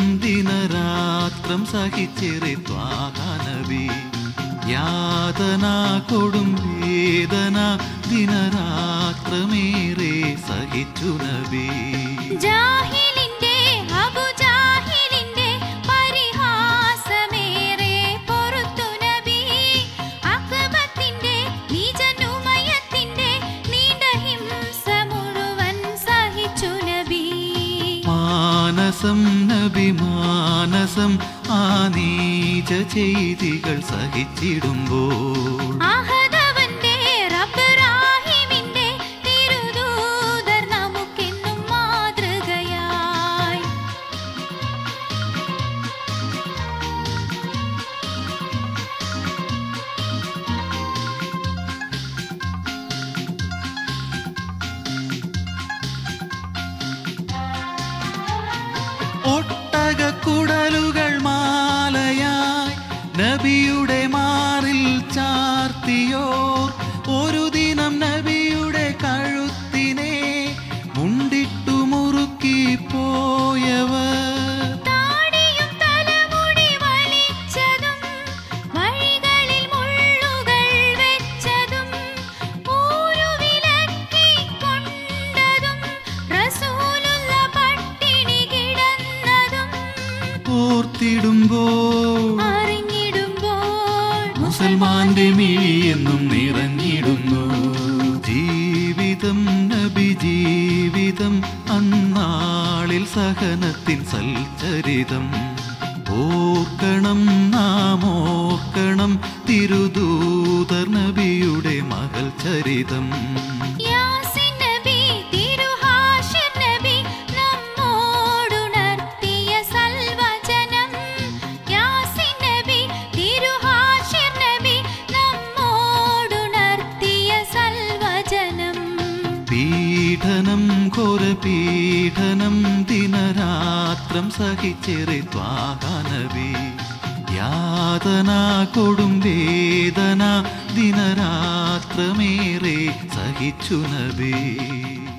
ദിനരാത്രം സഹിച്ചേറെ ത്വാഹാനബി യാതന കൊടും വേദന ദിനരാത്രമേറെ സഹിച്ചു നബി ജാഹിലിന്റെ അബുജാഹിലിന്റെ പരിഹാസമേറെ പൊറുത്തു നബി അക്ബത്തിന്റെ നിജനുമയത്തിന്റെ നീണ്ട ഹിംസ മുഴുവൻ സഹിച്ചു നബി മാനസം നബി മാനസം ആ നീച ചെയ്തികൾ സഹിച്ചിടുമ്പോൾ അഹദവന്റെ റബ്ബ് റാഹിമിന്റെ തിരുദൂതർ നമുക്കെന്നും മാതൃകയായി ഒട്ടക കുടലുകൾ മാലയായി നബിയുടെ മാറിൽ ചാർത്തിയോർ ഒരു ദിനം നബിയുടെ കഴുത്തിനെ മുണ്ടിട്ടു മുറുക്കി പോയവർ താടിയും തലമുടി വലിച്ചതും വഴികളിൽ മുള്ളുകൾ വെച്ചതും ഊരുവിലക്കി കൊണ്ടതും റസൂലുള്ള പട്ടിണി കിടന്നതും ഓർത്തിടുമ്പോൾ അറിഞ്ഞിടുമ്പോൾ മുസൽമാന്റെ മിഴിയെന്നും നിറഞ്ഞിടുന്നു ജീവിതം നബി ജീവിതം അന്നാളിൽ സഹനത്തിൻ സൽചരിതം ഓർക്കണം നാം ഓർക്കണം തിരുദൂതർ നബിയുടെ മകൾ ചരിതം യാസിൻ നബി തിരുഹാഷിർ നബി നമ്മോടുണർത്തിയ സൽവചനം യാസിൻ നബി തിരുഹാഷിർ നബി നമ്മോടുണർത്തിയ സൽവചനം പീഡനം ഘോര പീഡനം ദിനരാത്രം സഹിച്ചേറെ ത്വാഹാനബി യാതന കൊടും വേദന ദിനരാത്രമേറെ സഹിച്ചു നബി